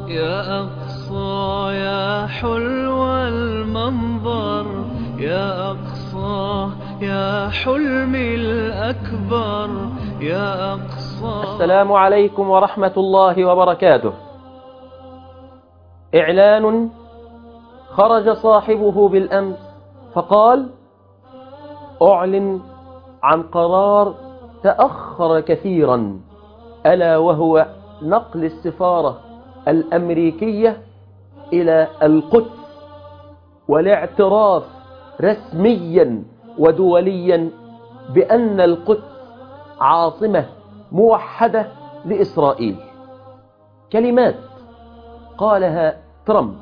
يا أقصى يا حلو المنظر يا أقصى يا حلمي الأكبر يا أقصى السلام عليكم ورحمة الله وبركاته إعلان خرج صاحبه بالأمس فقال أعلن عن قرار تأخر كثيرا ألا وهو نقل السفارة الأمريكية إلى القدس والاعتراف رسميا ودوليا بأن القدس عاصمة موحدة لإسرائيل كلمات قالها ترامب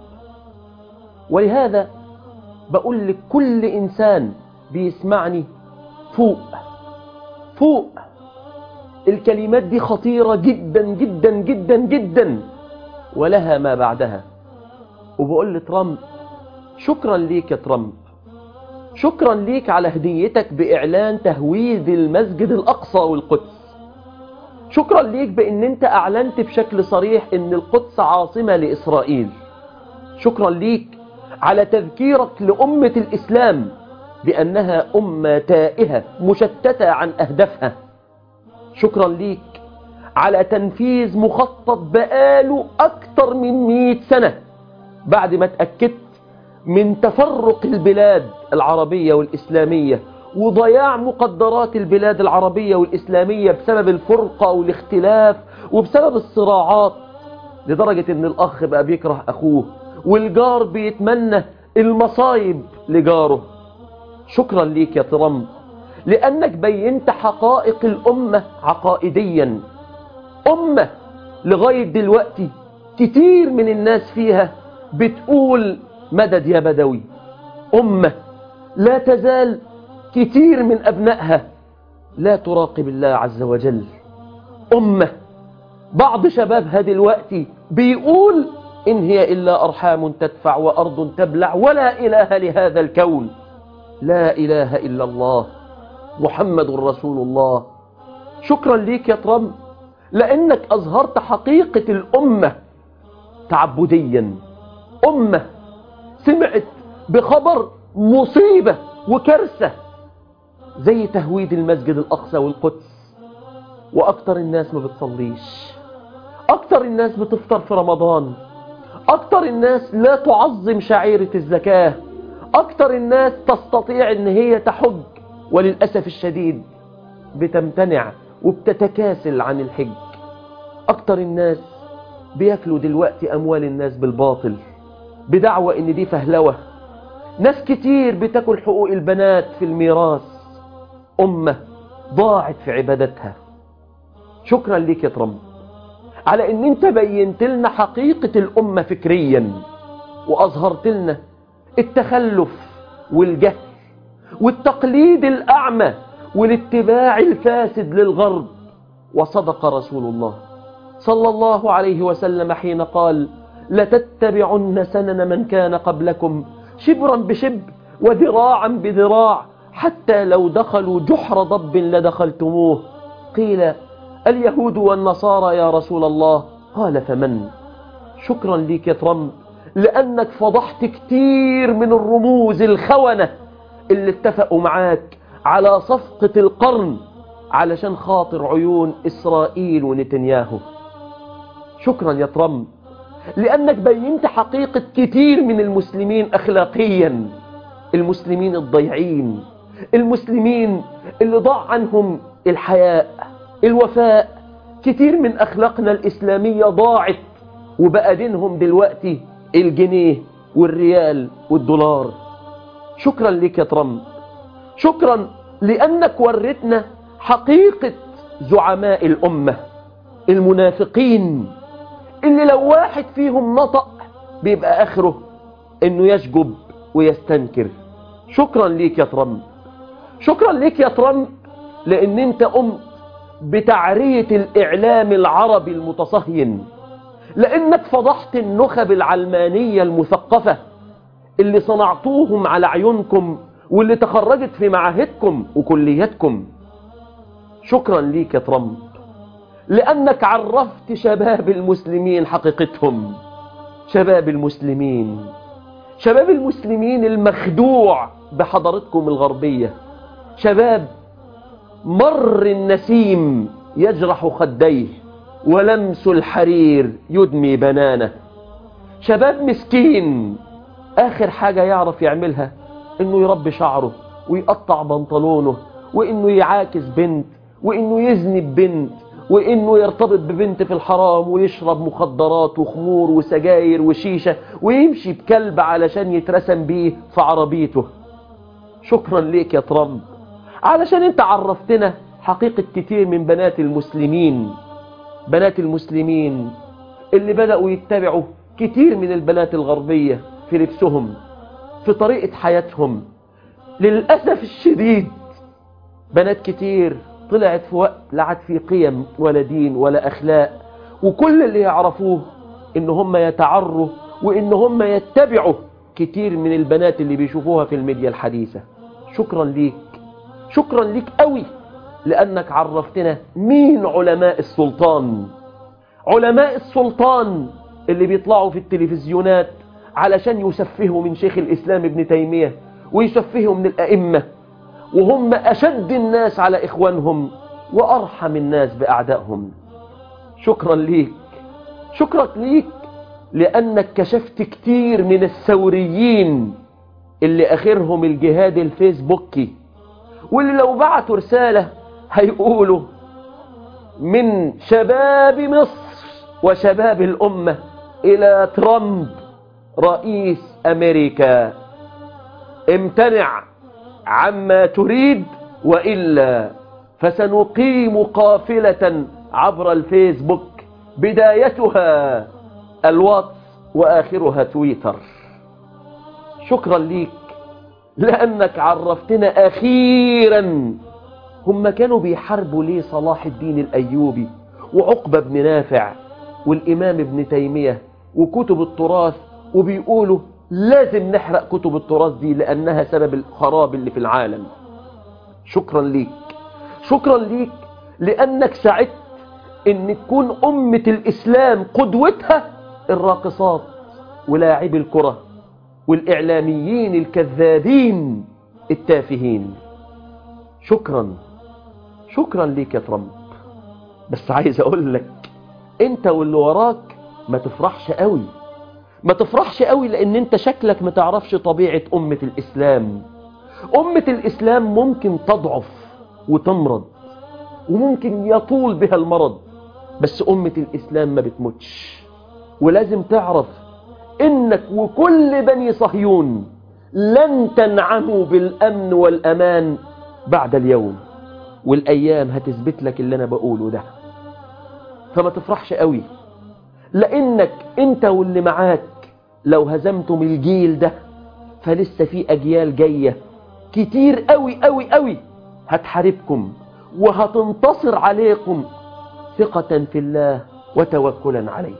ولهذا بقول لكل إنسان بيسمعني فوق فوق الكلمات دي خطيرة جدا جدا جدا جدا ولها ما بعدها وبقول لترامب شكرا ليك يا ترامب شكرا ليك على هديتك بإعلان تهويد المسجد الأقصى والقدس شكرا ليك بأن انت أعلنت بشكل صريح أن القدس عاصمة لإسرائيل شكرا ليك على تذكيرك لأمة الإسلام بأنها أمة تائهة مشتتة عن أهدافها شكرا ليك على تنفيذ مخطط بقاله أكثر من مئة سنة بعد ما اتأكدت من تفرق البلاد العربية والإسلامية وضياع مقدرات البلاد العربية والإسلامية بسبب الفرقة والاختلاف وبسبب الصراعات لدرجة ان الأخ بقى بيكره أخوه والجار بيتمنى المصايب لجاره شكرا ليك يا ترامب لأنك بينت حقائق الأمة عقائديا أمة لغاية دلوقتي كتير من الناس فيها بتقول مدد يا بدوي أمة لا تزال كتير من أبنائها لا تراقب الله عز وجل أمة بعض شبابها دلوقتي بيقول إن هي إلا أرحام تدفع وأرض تبلع ولا إله لهذا الكون لا إله إلا الله محمد رسول الله شكرا ليك يا ترامب لأنك أظهرت حقيقة الأمة تعبديا أمة سمعت بخبر مصيبة وكارثة زي تهويد المسجد الأقصى والقدس وأكتر الناس ما بتصليش أكتر الناس بتفطر في رمضان أكتر الناس لا تعظم شعيرة الزكاة أكتر الناس تستطيع أن هي تحج وللأسف الشديد بتمتنع وبتتكاسل عن الحج أكتر الناس بياكلوا دلوقتي أموال الناس بالباطل بدعوى ان دي فهلوة ناس كتير بتاكل حقوق البنات في الميراث أمة ضاعت في عبادتها شكرا ليك يا ترامب على ان انت بينت لنا حقيقة الأمة فكريا وأظهرت لنا التخلف والجهل والتقليد الأعمى والاتباع الفاسد للغرب وصدق رسول الله صلى الله عليه وسلم حين قال لتتبعن سنن من كان قبلكم شبرا بشبر وذراعا بذراع حتى لو دخلوا جحر ضب لدخلتموه قيل اليهود والنصارى يا رسول الله قال فمن شكرا ليك يا ترامب لأنك فضحت كتير من الرموز الخونة اللي اتفقوا معاك على صفقة القرن علشان خاطر عيون إسرائيل ونتنياهو شكرا يا ترامب لأنك بينت حقيقة كتير من المسلمين أخلاقيا المسلمين الضيعين المسلمين اللي ضاع عنهم الحياء الوفاء كتير من أخلاقنا الإسلامية ضاعت وبقى دينهم دلوقتي الجنيه والريال والدولار شكرا لك يا ترامب شكرا لأنك ورتنا حقيقة زعماء الأمة المنافقين اللي لو واحد فيهم نطق بيبقى آخره انه يشجب ويستنكر شكرا ليك يا ترامب شكرا ليك يا ترامب لان انت قمت بتعرية الاعلام العربي المتصهين لانك فضحت النخب العلمانية المثقفة اللي صنعتوهم على عيونكم واللي تخرجت في معاهدكم وكلياتكم شكرا ليك يا ترامب لأنك عرفت شباب المسلمين حقيقتهم شباب المسلمين شباب المسلمين المخدوع بحضارتكم الغربية شباب مر النسيم يجرح خديه ولمس الحرير يدمي بنانه شباب مسكين آخر حاجة يعرف يعملها إنه يربي شعره ويقطع بنطلونه وإنه يعاكس بنت وإنه يزني ببنت وإنه يرتبط ببنت في الحرام ويشرب مخدرات وخمور وسجاير وشيشة ويمشي بكلب علشان يترسم بيه في عربيته شكرا ليك يا ترامب علشان انت عرفتنا حقيقة كتير من بنات المسلمين بنات المسلمين اللي بدأوا يتبعوا كتير من البنات الغربية في لبسهم في طريقة حياتهم للأسف الشديد بنات كتير طلعت في وقت لا عاد في قيم ولا دين ولا أخلاق وكل اللي يعرفوه إن هم يتعروا وإن هم يتبعوا كتير من البنات اللي بيشوفوها في الميديا الحديثة شكرا ليك شكرا ليك قوي لأنك عرفتنا مين علماء السلطان علماء السلطان اللي بيطلعوا في التلفزيونات علشان يسفهوا من شيخ الإسلام ابن تيمية ويسفهوا من الأئمة وهم أشد الناس على إخوانهم وأرحم الناس بأعدائهم شكرا ليك شكرا ليك لأنك كشفت كتير من الثوريين اللي آخرهم الجهاد الفيسبوكي واللي لو بعتوا رسالة هيقولوا من شباب مصر وشباب الأمة إلى ترامب رئيس أمريكا امتنع عما تريد وإلا فسنقيم قافلة عبر الفيسبوك بدايتها الواتس وآخرها تويتر شكرا ليك لأنك عرفتنا أخيرا هم كانوا بيحاربوا ليه صلاح الدين الأيوبي وعقبة بن نافع والإمام ابن تيمية وكتب التراث وبيقولوا لازم نحرق كتب التراث دي لأنها سبب الخراب اللي في العالم شكرا ليك شكرا ليك لأنك سعدت ان تكون أمة الإسلام قدوتها الراقصات ولاعبي الكرة والإعلاميين الكذابين التافهين شكرا شكرا ليك يا ترامب بس عايز أقول لك انت واللي وراك ما تفرحش قوي ما تفرحش قوي لان انت شكلك ما تعرفش طبيعة أمة الإسلام أمة الإسلام ممكن تضعف وتمرض وممكن يطول بها المرض بس أمة الإسلام ما بتموتش ولازم تعرف إنك وكل بني صهيون لن تنعموا بالأمن والأمان بعد اليوم والأيام هتثبت لك اللي أنا بقوله ده فما تفرحش قوي لأنك أنت واللي معاك لو هزمتم الجيل ده فلسه في أجيال جاية كتير قوي قوي قوي هتحاربكم وهتنتصر عليكم ثقة في الله وتوكلا عليه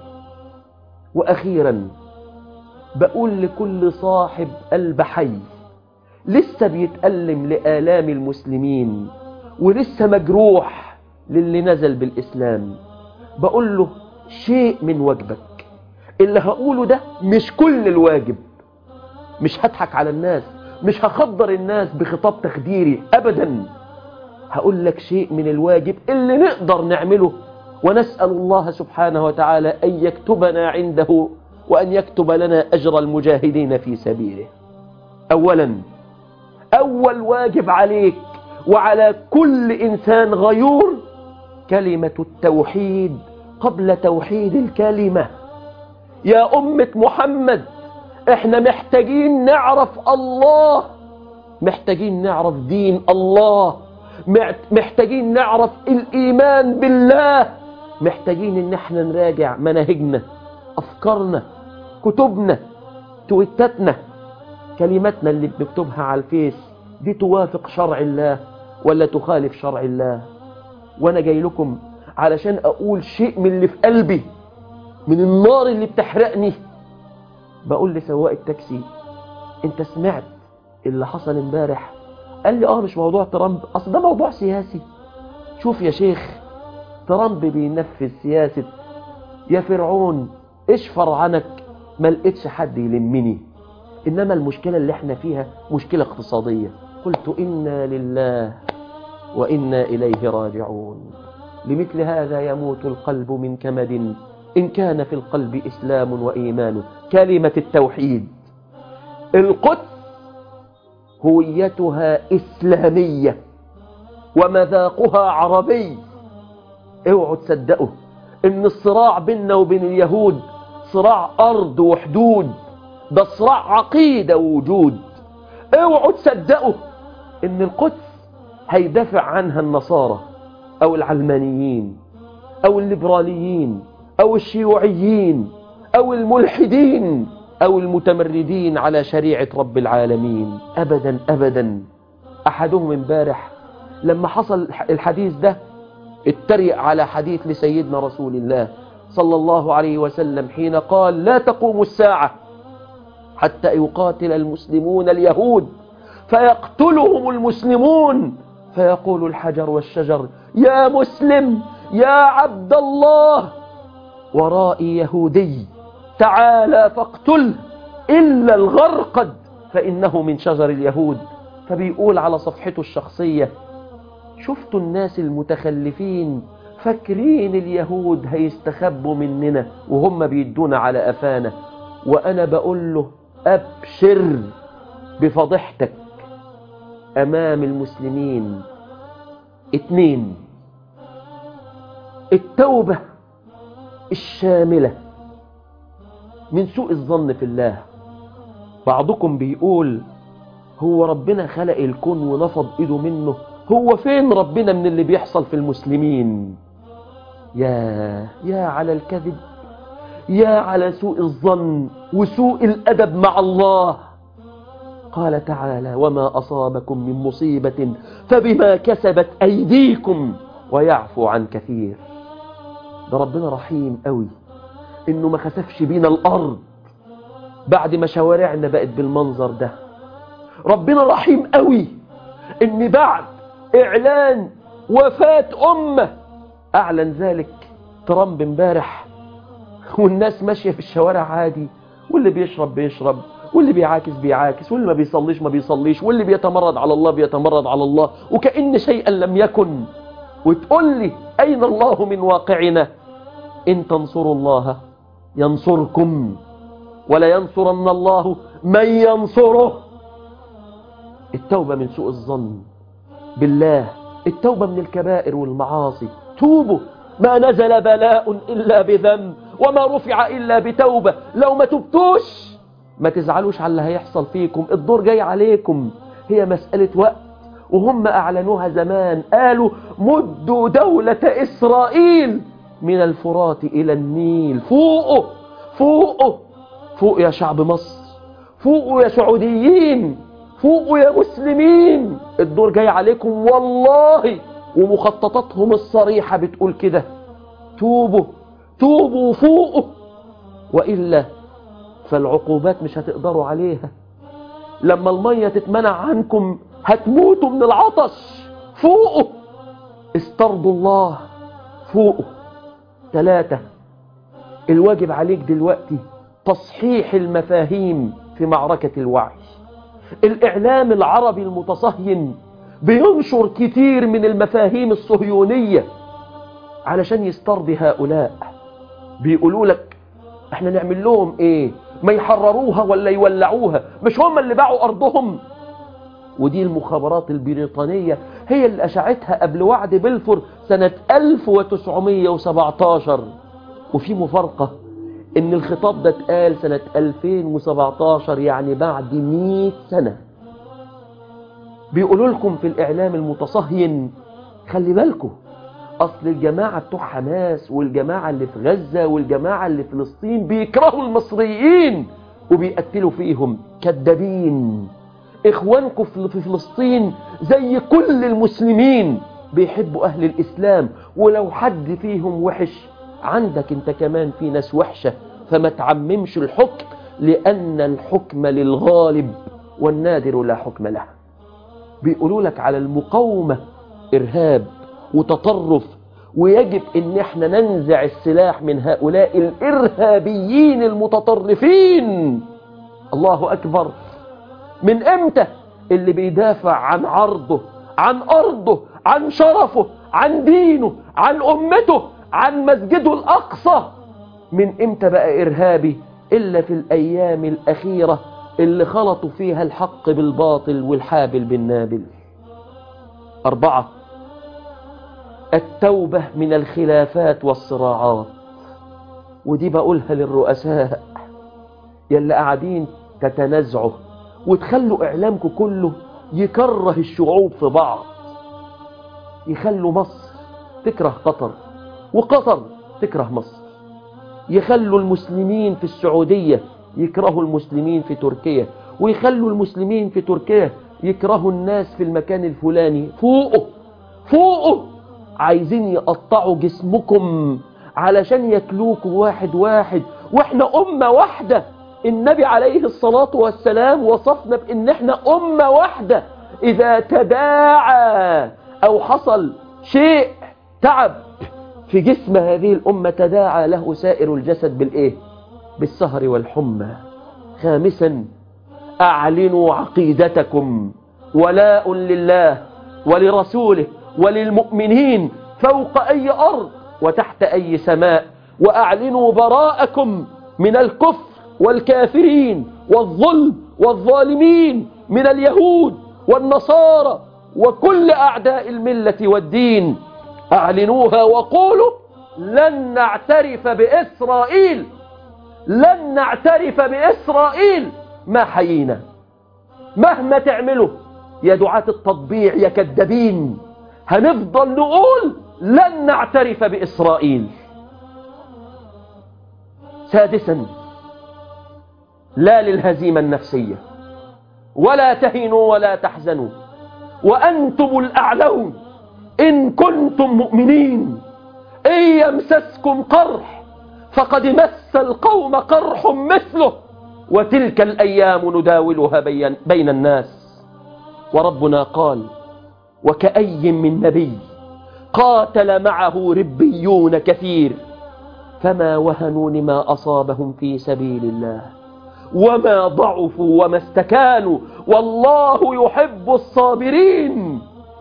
وأخيرا بقول لكل صاحب قلب حي لسه بيتألم لآلام المسلمين ولسه مجروح للي نزل بالإسلام بقول له شيء من واجبك اللي هقوله ده مش كل الواجب مش هضحك على الناس مش هخضر الناس بخطاب تخديري أبدا هقول لك شيء من الواجب اللي نقدر نعمله ونسأل الله سبحانه وتعالى أن يكتبنا عنده وأن يكتب لنا أجر المجاهدين في سبيله أولا أول واجب عليك وعلى كل إنسان غيور كلمة التوحيد قبل توحيد الكلمة يا أمة محمد احنا محتاجين نعرف الله محتاجين نعرف دين الله محتاجين نعرف الإيمان بالله محتاجين ان احنا نراجع مناهجنا أفكارنا كتبنا تويتاتنا كلماتنا اللي بنكتبها على الفيس دي توافق شرع الله ولا تخالف شرع الله وانا جاي لكم علشان اقول شيء من اللي في قلبي من النار اللي بتحرقني بقول لسواق التاكسي انت سمعت اللي حصل امبارح قال لي اه مش موضوع ترامب اصل ده موضوع سياسي شوف يا شيخ ترامب بينفذ سياسة يا فرعون اشفر عنك ما لقيتش حد يلمني إنما المشكلة اللي احنا فيها مشكلة اقتصادية قلت إنا لله وإنا إليه راجعون لمثل هذا يموت القلب من كمد إن كان في القلب إسلام وإيمان كلمة التوحيد القدس هويتها إسلامية ومذاقها عربي اوعوا تصدقوا ان الصراع بيننا وبين اليهود صراع أرض وحدود ده صراع عقيدة ووجود اوعوا تصدقوا ان القدس هيدافع عنها النصارى او العلمانيين او الليبراليين او الشيوعيين او الملحدين او المتمردين على شريعة رب العالمين ابدا ابدا احدهم امبارح لما حصل الحديث ده اتريق على حديث لسيدنا رسول الله صلى الله عليه وسلم حين قال لا تقوم الساعة حتى يقاتل المسلمون اليهود فيقتلهم المسلمون فيقول الحجر والشجر يا مسلم يا عبد الله ورائي يهودي تعالى فاقتله إلا الغرقد فإنه من شجر اليهود فبيقول على صفحته الشخصية شفتوا الناس المتخلفين فاكرين اليهود هيستخبوا مننا وهم بيدونا على أفانا وأنا بقول له أبشر بفضحتك أمام المسلمين اتنين التوبة الشاملة من سوء الظن في الله بعضكم بيقول هو ربنا خلق الكون ونفض ايده منه هو فين ربنا من اللي بيحصل في المسلمين يا يا على الكذب يا على سوء الظن وسوء الأدب مع الله قال تعالى وما أصابكم من مصيبة فبما كسبت أيديكم ويعفو عن كثير ده ربنا رحيم قوي إنه ما خسفش بينا الأرض بعد ما شوارعنا بقت بالمنظر ده ربنا رحيم قوي إن بعد إعلان وفاة أمة أعلن ذلك ترامب امبارح والناس ماشية في الشوارع عادي واللي بيشرب بيشرب واللي بيعاكس بيعاكس واللي ما بيصليش ما بيصليش واللي بيتمرد على الله بيتمرد على الله وكأن شيئا لم يكن وتقول لي أين الله من واقعنا إن تنصروا الله ينصركم ولا ينصرن الله من ينصره التوبة من سوء الظن بالله التوبة من الكبائر والمعاصي توبوا ما نزل بلاء إلا بذنب وما رفع إلا بتوبة لو ما تبتوش ما تزعلوش على اللي هيحصل فيكم الدور جاي عليكم هي مسألة وقت وهم أعلنوها زمان قالوا مدوا دولة إسرائيل من الفرات إلى النيل فوقوا فوقوا فوق يا شعب مصر فوقوا يا سعوديين فوقوا يا مسلمين الدور جاي عليكم والله ومخططاتهم الصريحة بتقول كده توبوا توبوا فوقوا وإلا فالعقوبات مش هتقدروا عليها لما المية تتمنع عنكم هتموتوا من العطش فوقوا استرضوا الله فوقوا ثلاثة الواجب عليك دلوقتي تصحيح المفاهيم في معركة الوعي الإعلام العربي المتصهين بينشر كتير من المفاهيم الصهيونية علشان يسترضي هؤلاء بيقولوا لك احنا نعمل لهم ايه ما يحرروها ولا يولعوها مش هم اللي باعوا ارضهم ودي المخابرات البريطانية هي اللي أشعتها قبل وعد بلفور سنة 1917 وفي مفارقة ان الخطاب ده اتقال سنة 2017 يعني بعد 100 سنة بيقولوا لكم في الإعلام المتصهين خلي بالكم أصل الجماعة بتوع حماس والجماعة اللي في غزة والجماعة اللي في فلسطين بيكرهوا المصريين وبيقتلوا فيهم كذابين إخوانكم في فلسطين زي كل المسلمين بيحبوا أهل الإسلام ولو حد فيهم وحش عندك انت كمان في ناس وحشة فما تعممش الحكم لأن الحكم للغالب والنادر لا حكم له بيقولوا لك على المقاومة إرهاب وتطرف ويجب ان احنا ننزع السلاح من هؤلاء الارهابيين المتطرفين الله اكبر من امتى اللي بيدافع عن عرضه عن ارضه عن شرفه عن دينه عن امته عن مسجده الاقصى من امتى بقى ارهابي الا في الايام الاخيره اللي خلطوا فيها الحق بالباطل والحابل بالنابل اربعه التوبة من الخلافات والصراعات ودي بقولها للرؤساء يلي قاعدين تتنازعوا وتخلوا إعلامكم كله يكره الشعوب في بعض يخلوا مصر تكره قطر وقطر تكره مصر يخلوا المسلمين في السعودية يكرهوا المسلمين في تركيا ويخلوا المسلمين في تركيا يكرهوا الناس في المكان الفلاني فوقه فوقه عايزين يقطعوا جسمكم علشان ياكلوكوا واحد واحد واحنا أمة واحدة النبي عليه الصلاة والسلام وصفنا بأن احنا أمة واحدة إذا تداعى أو حصل شيء تعب في جسم هذه الأمة تداعى له سائر الجسد بالإيه؟ بالسهر والحمى خامسا أعلنوا عقيدتكم ولاء لله ولرسوله وللمؤمنين فوق أي أرض وتحت أي سماء وأعلنوا براءكم من الكفر والكافرين والظلم والظالمين من اليهود والنصارى وكل أعداء الملة والدين أعلنوها وقولوا لن نعترف بإسرائيل لن نعترف بإسرائيل ما حيينا مهما تعملوا يا دعاة التطبيع يا كذابين هنفضل نقول لن نعترف بإسرائيل سادسا لا للهزيمة النفسية ولا تهنوا ولا تحزنوا وأنتم الأعلون إن كنتم مؤمنين إن يمسسكم قرح فقد مس القوم قرح مثله وتلك الأيام نداولها بين, بين الناس وربنا قال وكأي من نبي قاتل معه ربيون كثير فما وهنوا لما أصابهم في سبيل الله وما ضعفوا وما استكانوا والله يحب الصابرين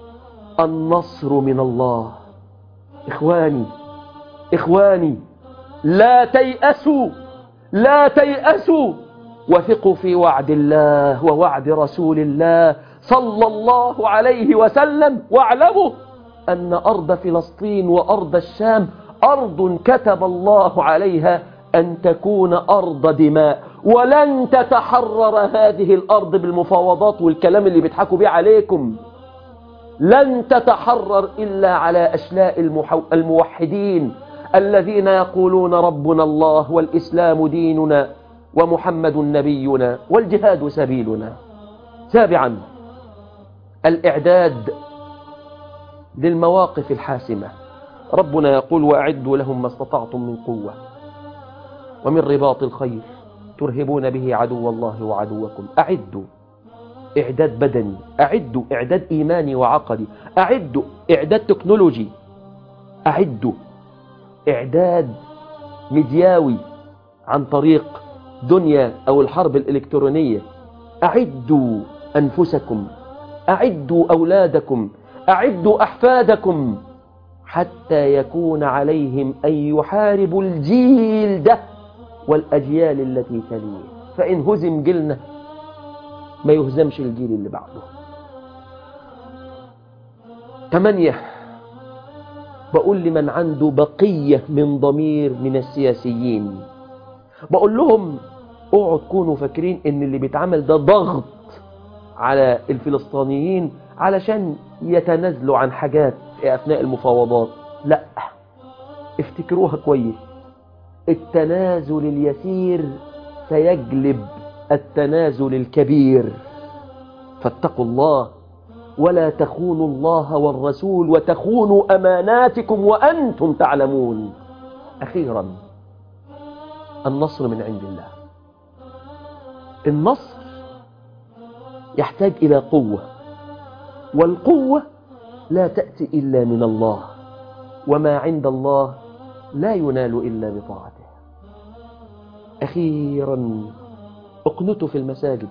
النصر من الله إخواني إخواني لا تيأسوا لا تيأسوا وثقوا في وعد الله ووعد رسول الله صلى الله عليه وسلم واعلموا أن أرض فلسطين وأرض الشام أرض كتب الله عليها أن تكون أرض دماء ولن تتحرر هذه الأرض بالمفاوضات والكلام اللي بيضحكوا بيه عليكم لن تتحرر إلا على أشلاء المحو... الموحدين الذين يقولون ربنا الله والإسلام ديننا ومحمد نبينا والجهاد سبيلنا سابعا الإعداد للمواقف الحاسمة ربنا يقول وأعدوا لهم ما استطعتم من قوة ومن رباط الخير ترهبون به عدو الله وعدوكم أعدوا إعداد بدني أعدوا إعداد إيماني وعقدي أعدوا إعداد تكنولوجي أعدوا إعداد مدياوي عن طريق دنيا أو الحرب الإلكترونية أعدوا أنفسكم أعدوا أولادكم أعدوا أحفادكم حتى يكون عليهم أن يحاربوا الجيل ده والأجيال التي تليه فإن هزم جيلنا ما يهزمش الجيل اللي بعده ثمانية بقول لمن عنده بقية من ضمير من السياسيين بقول لهم اوعوا تكونوا فاكرين ان اللي بيتعمل ده ضغط على الفلسطينيين علشان يتنازلوا عن حاجات اثناء المفاوضات لا افتكروها كويس التنازل اليسير سيجلب التنازل الكبير فاتقوا الله ولا تخونوا الله والرسول وتخونوا أماناتكم وأنتم تعلمون أخيرا النصر من عند الله النصر يحتاج إلى قوة والقوة لا تأتي إلا من الله وما عند الله لا ينال إلا بطاعته أخيرا اقنتوا في المساجد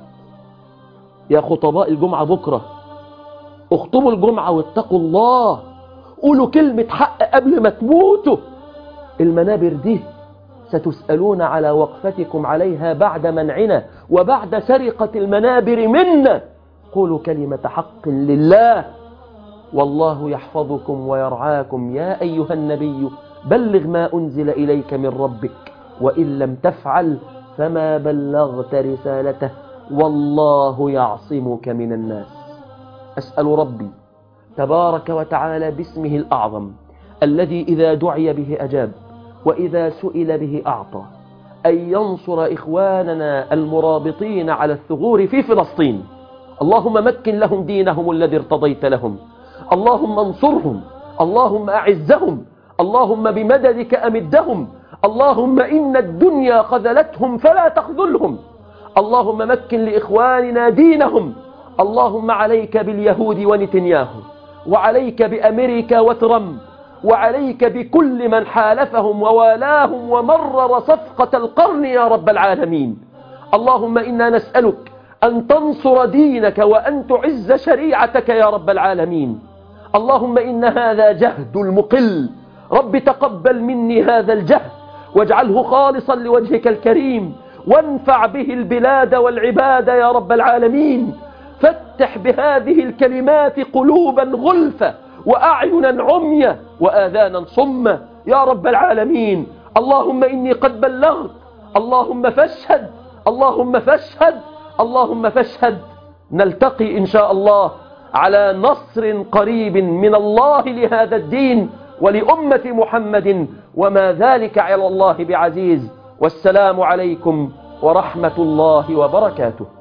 يا خطباء الجمعة بكرة اخطبوا الجمعة واتقوا الله قولوا كلمة حق قبل ما تموتوا المنابر دي ستسألون على وقفتكم عليها بعد منعنا وبعد سرقة المنابر منا قولوا كلمة حق لله والله يحفظكم ويرعاكم يا أيها النبي بلغ ما أنزل إليك من ربك وإن لم تفعل فما بلغت رسالته والله يعصمك من الناس أسأل ربي تبارك وتعالى باسمه الأعظم الذي إذا دعي به أجاب وإذا سئل به أعطى أن ينصر إخواننا المرابطين على الثغور في فلسطين اللهم مكن لهم دينهم الذي ارتضيت لهم اللهم انصرهم اللهم أعزهم اللهم بمددك أمدهم اللهم إن الدنيا خذلتهم فلا تخذلهم اللهم مكن لإخواننا دينهم اللهم عليك باليهود ونتنياهو وعليك بأمريكا وترمب وعليك بكل من حالفهم ووالاهم ومرر صفقة القرن يا رب العالمين اللهم إنا نسألك أن تنصر دينك وأن تعز شريعتك يا رب العالمين اللهم إن هذا جهد المقل رب تقبل مني هذا الجهد واجعله خالصا لوجهك الكريم وانفع به البلاد والعباد يا رب العالمين فتح بهذه الكلمات قلوبا غلفة وأعينا عمية وآذانا صمة يا رب العالمين اللهم إني قد بلغت اللهم فاشهد اللهم فاشهد اللهم فاشهد نلتقي إن شاء الله على نصر قريب من الله لهذا الدين ولأمة محمد وما ذلك على الله بعزيز والسلام عليكم ورحمة الله وبركاته